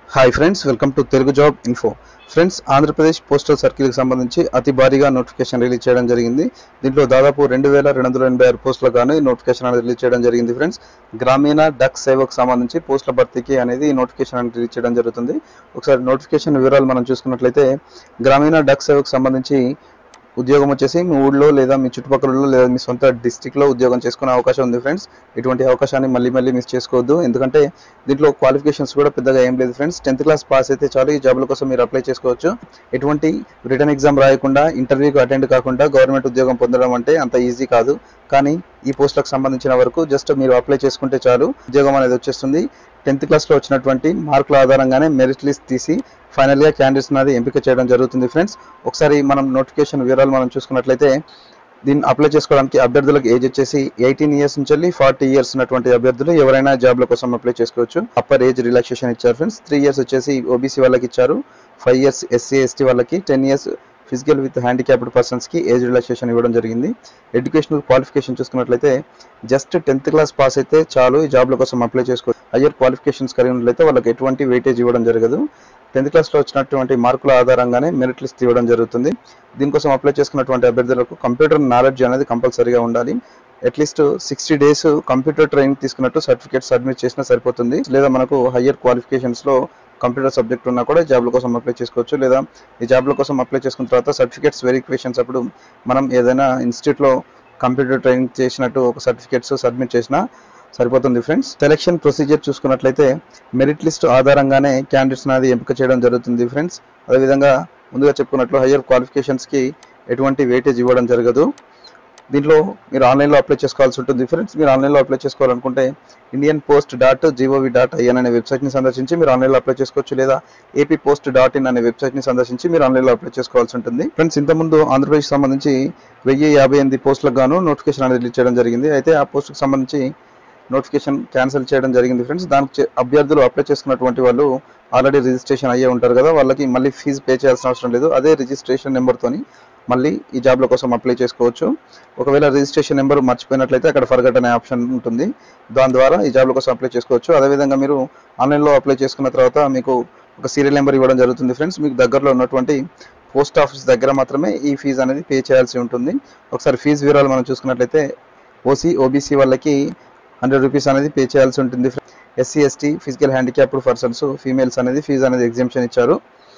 hi friends welcome to Telugu job info friends Andhra Pradesh postal సర్కిల్కి సంబంధించి అతి భారీగా నోటిఫికేషన్ రిలీజ్ చేయడం జరిగింది దీంట్లో దాదాపు రెండు వేల రెండు వందల ఎనభై ఆరు పోస్టులకు గాను ఈ నోటిఫికేషన్ అనేది రిలీజ్ చేయడం జరిగింది ఫ్రెండ్స్ గ్రామీణ డక్ సేవకు సంబంధించి పోస్టుల భర్తీకి అనేది ఈ నోటిఫికేషన్ అనేది రిలీజ్ చేయడం జరుగుతుంది ఒకసారి నోటిఫికేషన్ వివరాలు మనం చూసుకున్నట్లయితే గ్రామీణ డక్ సేవకు సంబంధించి ఉద్యోగం వచ్చేసి మీ ఊళ్ళో లేదా మీ చుట్టుపక్కలలో లేదా మీ సొంత డిస్టిక్లో ఉద్యోగం చేసుకునే అవకాశం ఉంది ఫ్రెండ్స్ ఇటువంటి అవకాశాన్ని మళ్ళీ మళ్ళీ మిస్ చేసుకోవద్దు ఎందుకంటే దీంట్లో క్వాలిఫికేషన్స్ కూడా పెద్దగా ఏం లేదు ఫ్రెండ్స్ టెన్త్ క్లాస్ పాస్ అయితే చాలు ఈ జాబ్ల కోసం మీరు అప్లై చేసుకోవచ్చు ఎటువంటి రిటర్న్ ఎగ్జామ్ రాయకుండా ఇంటర్వ్యూకి అటెండ్ కాకుండా గవర్నమెంట్ ఉద్యోగం పొందడం అంటే అంత ఈజీ కాదు కానీ ఈ పోస్టులకు సంబంధించిన వరకు జస్ట్ మీరు అప్లై చేసుకుంటే చాలు ఉద్యోగం అనేది వచ్చేస్తుంది టెన్త్ క్లాస్లో వచ్చినటువంటి మార్కుల ఆధారంగానే మెరిట్ లిస్ట్ తీసి ఫైనల్గా క్యాండిడేట్స్ అనేది ఎంపిక చేయడం జరుగుతుంది ఫ్రెండ్స్ ఒకసారి మనం నోటిఫికేషన్ వివరాలు మనం చూసుకున్నట్లయితే దీన్ని అప్లై చేసుకోవడానికి అభ్యర్థులకు ఏజ్ వచ్చేసి ఎయిటీన్ ఇయర్స్ నుంచి వెళ్ళి ఫార్టీ ఇయర్స్ ఉన్నటువంటి అభ్యర్థులు ఎవరైనా జాబ్ల కోసం అప్లై చేసుకోవచ్చు అప్పర్ ఏజ్ రిలాక్సేషన్ ఇచ్చారు ఫ్రెండ్స్ త్రీ ఇయర్స్ వచ్చేసి ఓబీసీ వాళ్ళకి ఇచ్చారు ఫైవ్ ఇయర్స్ ఎస్సీ ఎస్టీ వాళ్ళకి ten years physical with handicapped పర్సన్స్కి ఏజ్ రిలాక్సేషన్ ఇవ్వడం జరిగింది ఎడ్యుకేషనల్ క్వాలిఫికేషన్ చూసుకున్నట్లయితే జస్ట్ టెన్త్ క్లాస్ పాస్ అయితే చాలు ఈ జాబ్ల కోసం అప్లై చేసుకో హయ్యర్ క్వాలిఫికేషన్స్ కలిగి ఉన్నట్లయితే వాళ్ళకి ఎటువంటి వెయిటేజ్ ఇవ్వడం జరగదు టెన్త్ క్లాస్లో వచ్చినటువంటి మార్కుల ఆధారంగానే మెరిట్ లిస్ట్ ఇవ్వడం జరుగుతుంది దీనికోసం అప్లై చేసుకున్నటువంటి అభ్యర్థులకు కంప్యూటర్ నాలెడ్జ్ అనేది కంపల్సరీగా ఉండాలి at least sixty days computer training తీసుకున్నట్టు సర్టిఫికేట్ సబ్మిట్ చేసినా సరిపోతుంది లేదా మనకు హయ్యర్ క్వాలిఫికేషన్స్లో కంప్యూటర్ సబ్జెక్ట్ ఉన్నా కూడా జాబ్ల కోసం అప్లై చేసుకోవచ్చు లేదా ఈ జాబ్ల కోసం అప్లై చేసుకున్న తర్వాత సర్టిఫికేట్స్ వెరిఫికేషన్స్ అప్పుడు మనం ఏదైనా ఇన్స్టిట్యూట్లో కంప్యూటర్ ట్రైనింగ్ చేసినట్టు ఒక సర్టిఫికేట్స్ సబ్మిట్ చేసినా సరిపోతుంది ఫ్రెండ్స్ సెలక్షన్ ప్రొసీజర్ చూసుకున్నట్లయితే మెరిట్ లిస్ట్ ఆధారంగానే క్యాండిడేట్స్ అనేది ఎంపిక చేయడం జరుగుతుంది ఫ్రెండ్స్ అదేవిధంగా ముందుగా చెప్పుకున్నట్లు హయ్యర్ క్వాలిఫికేషన్స్కి ఎటువంటి వెయిటేజ్ ఇవ్వడం జరగదు దీంట్లో మీరు ఆన్లైన్లో అప్లై చేసుకోవాల్సి ఉంటుంది ఫ్రెండ్స్ మీరు ఆన్లైన్లో అప్లై చేసుకోవాలనుకుంటే Indian post dot GOV dot IN అనే వెబ్సైట్ని సందర్శించి మీరు ఆన్లైన్లో అప్లై చేసుకోవచ్చు లేదా ఏపీ పోస్ట్ డాట్ ఇన్ అనే వెబ్సైట్ని సందర్శించి మీరు ఆన్లైన్లో అప్లై చేసుకోవాల్సి ఉంటుంది ఫ్రెండ్స్ ఇంతకుముందు ఆంధ్రప్రదేశ్ సంబంధించి వెయ్యి యాభై ఎనిమిది పోస్టులకు గాను నోటిఫికేషన్ అనేది రిలీజ్ చేయడం జరిగింది అయితే ఆ పోస్టుకు సంబంధించి నోటిఫికేషన్ క్యాన్సిల్ చేయడం జరిగింది ఫ్రెండ్స్ దానికి చే- అభ్యర్థులు అప్లై చేసుకున్నటువంటి వాళ్ళు ఆల్రెడీ రిజిస్ట్రేషన్ అయ్యే ఉంటారు కదా వాళ్ళకి మళ్ళీ ఫీజు పే చేయాల్సిన అవసరం లేదు అదే రిజిస్ట్రేషన్ నెంబర్తోని మళ్ళీ ఈ జాబ్ల కోసం అప్లై చేసుకోవచ్చు ఒకవేళ రిజిస్ట్రేషన్ నెంబర్ మర్చిపోయినట్లయితే అక్కడ ఫర్గట్ అనే ఆప్షన్ ఉంటుంది దాని ద్వారా ఈ జాబ్ల కోసం అప్లై చేసుకోవచ్చు అదేవిధంగా మీరు ఆన్లైన్లో అప్లై చేసుకున్న తర్వాత మీకు ఒక సీరియల్ నెంబర్ ఇవ్వడం జరుగుతుంది ఫ్రెండ్స్ మీకు దగ్గరలో ఉన్నటువంటి పోస్ట్ ఆఫీస్ దగ్గర మాత్రమే ఈ ఫీజు అనేది పే చేయాల్సి ఉంటుంది ఒకసారి ఫీజు వివరాలు మనం చూసుకున్నట్లయితే ఓసీ ఓబీసీ వాళ్ళకి హండ్రెడ్ రూపీస్ అనేది పే చేయాల్సి ఉంటుంది SC ST physical handicapped persons females అనేది ఫీజు అనేది ఎగ్జామ్షన్ ఇచ్చారు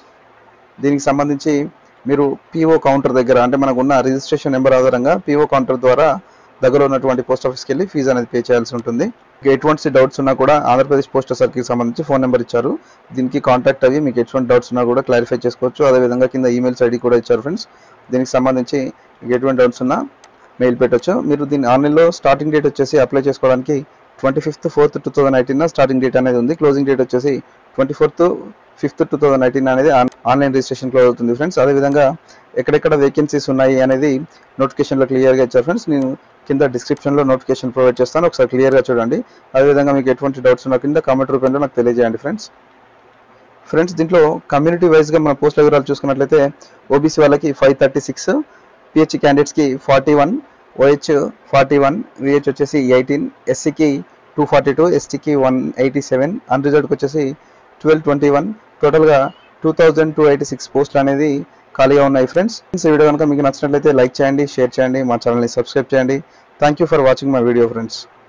దీనికి సంబంధించి మీరు పీఓ కౌంటర్ దగ్గర అంటే మనకు ఉన్న రిజిస్ట్రేషన్ నెంబర్ ఆధారంగా పీఓ కౌంటర్ ద్వారా దగ్గర ఉన్నటువంటి పోస్ట్ ఆఫీస్కి వెళ్ళి ఫీజు అనేది పే చేయాల్సి ఉంటుంది మీకు ఎటువంటి డౌట్స్ ఉన్నా కూడా ఆంధ్రప్రదేశ్ పోస్టల్ సర్కిల్కి సంబంధించి ఫోన్ నెంబర్ ఇచ్చారు దీనికి కాంటాక్ట్ అయ్యి మీకు ఎటువంటి డౌట్స్ ఉన్నా కూడా క్లారిఫై చేసుకోవచ్చు అదేవిధంగా కింద ఈమెయిల్స్ ఐడి కూడా ఇచ్చారు ఫ్రెండ్స్ దీనికి సంబంధించి మీకు ఎటువంటి డౌట్స్ ఉన్నా మెయిల్ పెట్టొచ్చు మీరు దీన్ని ఆన్లైన్లో స్టార్టింగ్ డేట్ వచ్చేసి అప్లై చేసుకోవడానికి twenty fifth fourth two thousand nineteen starting date అనేది ఉంది క్లోజింగ్ డేట్ వచ్చేసి twenty fourth fifth two thousand nineteen అనేది ఆన్- ఆన్లైన్ రిజిస్ట్రేషన్ క్లోజ్ అవుతుంది ఫ్రెండ్స్ అదేవిధంగా ఎక్కడెక్కడ వేకెన్సీస్ ఉన్నాయి అనేది నోటిఫికేషన్లో క్లియర్గా ఇచ్చారు ఫ్రెండ్స్ నేను కింద డిస్క్రిప్షన్లో నోటిఫికేషన్ ప్రొవైడ్ చేస్తాను ఒకసారి క్లియర్గా చూడండి అదేవిధంగా మీకు ఎటువంటి డౌట్స్ ఉన్నా కింద కామెంట్ రూపంలో నాకు తెలియజేయండి ఫ్రెండ్స్ ఫ్రెండ్స్ దీంట్లో కమ్యూనిటీ వైజ్గా మన పోస్టుల వివరాలు చూసుకున్నట్లయితే ఓబీసీ వాళ్ళకి ఫైవ్ థర్టీ సిక్స్ పిహెచ్ క్యాండిడేట్స్కి forty one OH forty one VH వచ్చేసి ఎయిటీన్ ఎస్సీకి టూ ఫార్టీ టూ ఎస్టీకి వన్ ఎయిటీ సెవెన్ అన్రిజర్వ్డ్కి వచ్చేసి ట్వెల్వ్ ట్వంటీ వన్ టోటల్గా two thousand two eighty six పోస్టులు అనేది ఖాళీగా ఉన్నాయి ఫ్రెండ్స్ ఈ వీడియో కనుక మీకు నచ్చినట్లయితే లైక్ చేయండి షేర్ చేయండి మా ఛానల్ని సబ్స్క్రైబ్ చేయండి thank you for watching my video friends